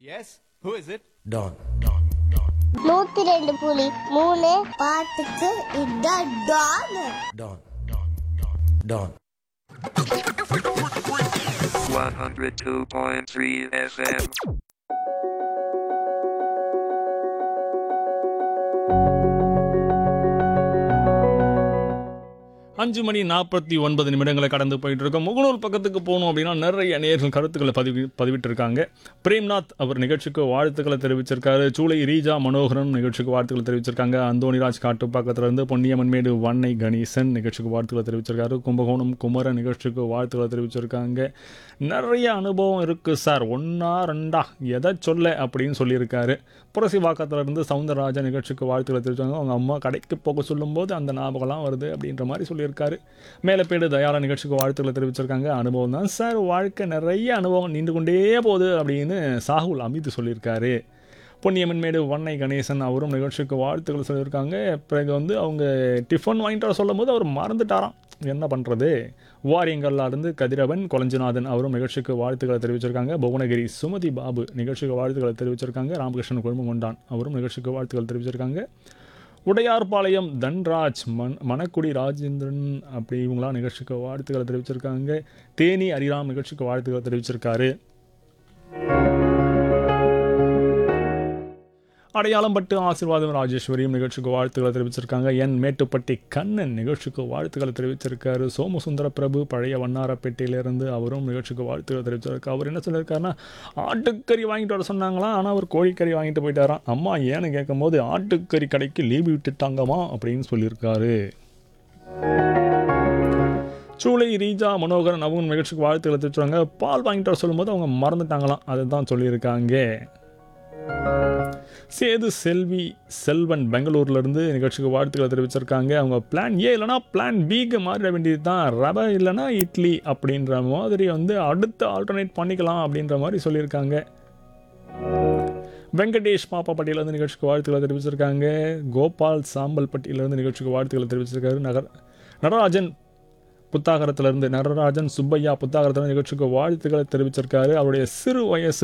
Yes? Who is it? Don. நூத்தி ரெண்டு புலி மூணு பாட்டுக்கு இதான் டான் Don. Don. 102.3 FM. அஞ்சு மணி நாற்பத்தி ஒன்பது நிமிடங்களை கடந்து போயிட்டு இருக்கோம் முகநூல் பக்கத்துக்கு போகணும் அப்படின்னா நிறைய நேர்கள் கருத்துக்களை பதிவு பதிவிட்டு இருக்காங்க பிரேம்நாத் அவர் நிகழ்ச்சிக்கு வாழ்த்துக்களை தெரிவிச்சிருக்காரு சூளை ரீஜா மனோகரன் நிகழ்ச்சிக்கு வாழ்த்துக்களை தெரிவிச்சிருக்காங்க அந்தோணிராஜ் காட்டுப்பாக்கத்துல இருந்து பொன்னியம்மன்மேடு வன்னை கணேசன் நிகழ்ச்சிக்கு வாழ்த்துக்களை தெரிவிச்சிருக்காரு கும்பகோணம் குமரன் நிகழ்ச்சிக்கு வாழ்த்துக்களை தெரிவிச்சிருக்காங்க நிறைய அனுபவம் இருக்கு சார் ஒன்றா ரெண்டா எதை சொல்ல அப்படின்னு சொல்லியிருக்காரு புரசிவாக்கத்துல இருந்து சவுந்தரராஜன் நிகழ்ச்சிக்கு வாழ்த்துக்களை தெரிவிச்சாங்க அவங்க அம்மா கடைக்கு போக சொல்லும்போது அந்த ஞாபகம்லாம் வருது அப்படின்ற மாதிரி சொல்லியிருக்காரு மேலப்பேடு தயாரா நிகழ்ச்சிக்கு வாழ்த்துக்களை தெரிவிச்சிருக்காங்க அனுபவம் தான் சார் வாழ்க்கை நிறைய அனுபவம் நின்று கொண்டே போகுது அப்படின்னு சாகுல் அமித் சொல்லியிருக்காரு பொன்னியம்மன் மேடு வன்னை கணேசன் அவரும் நிகழ்ச்சிக்கு வாழ்த்துக்கள் சொல்லியிருக்காங்க பிறகு வந்து அவங்க டிஃபன் வாங்கிட்டு வர சொல்லும் போது அவர் மறந்துட்டாராம் என்ன பண்ணுறது வாரியங்கள்ல இருந்து கதிரவன் கொலஞ்சிநாதன் அவரும் நிகழ்ச்சிக்கு வாழ்த்துக்களை தெரிவிச்சிருக்காங்க புவனகிரி சுமதி பாபு நிகழ்ச்சிக்கு வாழ்த்துக்களை தெரிவிச்சிருக்காங்க ராமகிருஷ்ணன் குழுமங்கொண்டான் அவரும் நிகழ்ச்சிக்கு வாழ்த்துக்கள் தெரிவிச்சிருக்காங்க உடையார்பாளையம் தன்ராஜ் மன் மணக்குடி ராஜேந்திரன் அப்படி இவங்களாம் நிகழ்ச்சிக்கு வாழ்த்துக்களை தெரிவிச்சிருக்காங்க தேனி அரிராம் நிகழ்ச்சிக்கு வாழ்த்துக்களை தெரிவிச்சிருக்காரு அடையாளம் பட்டு ஆசீர்வாதம் ராஜேஸ்வரியும் நிகழ்ச்சிக்கு வாழ்த்துக்களை தெரிவிச்சிருக்காங்க என் மேட்டுப்பட்டி கண்ணன் நிகழ்ச்சிக்கு வாழ்த்துக்களை தெரிவிச்சிருக்காரு சோமசுந்தர பிரபு பழைய வண்ணாரப்பேட்டையிலிருந்து அவரும் நிகழ்ச்சிக்கு வாழ்த்துக்களை தெரிவிச்சிருக்காரு அவர் என்ன சொல்லியிருக்காருன்னா ஆட்டுக்கறி வாங்கிட்டு வர சொன்னாங்களாம் ஆனால் அவர் கோழிக்கறி வாங்கிட்டு போயிட்டாராம் அம்மா ஏன்னு கேட்கும்போது ஆட்டுக்கறி கடைக்கு லீவு விட்டுட்டாங்கம்மா அப்படின்னு சொல்லியிருக்காரு சூளை ரீஜா மனோகரன் அவங்க நிகழ்ச்சிக்கு வாழ்த்துக்களை தெரிவிச்சாங்க பால் வாங்கிட்டு வர சொல்லும்போது அவங்க மறந்துட்டாங்களாம் அதை தான் சொல்லியிருக்காங்க சேது செல்வி செல்வன் பெங்களூர்ல இருந்து நிகழ்ச்சிக்கு வாழ்த்துக்களை தெரிவிச்சிருக்காங்க அவங்க பிளான் ஏ இல்லைனா பிளான் பிக்கு மாறிட வேண்டியது தான் ரவை இல்லைனா இட்லி அப்படின்ற மாதிரி வந்து அடுத்து ஆல்டர்னேட் பண்ணிக்கலாம் அப்படின்ற மாதிரி சொல்லியிருக்காங்க வெங்கடேஷ் பாப்பாப்பட்டியிலேருந்து நிகழ்ச்சிக்கு வாழ்த்துக்களை தெரிவிச்சிருக்காங்க கோபால் சாம்பல்பட்டியிலேருந்து நிகழ்ச்சிக்கு வாழ்த்துக்களை தெரிவிச்சிருக்காரு நகர் நடராஜன் புத்தாகரத்திலிருந்து நடராஜன் சுப்பையா புத்தாகரத்தில் நிகழ்ச்சிக்கு வாழ்த்துக்களை தெரிவிச்சிருக்காரு அவருடைய சிறு வயசு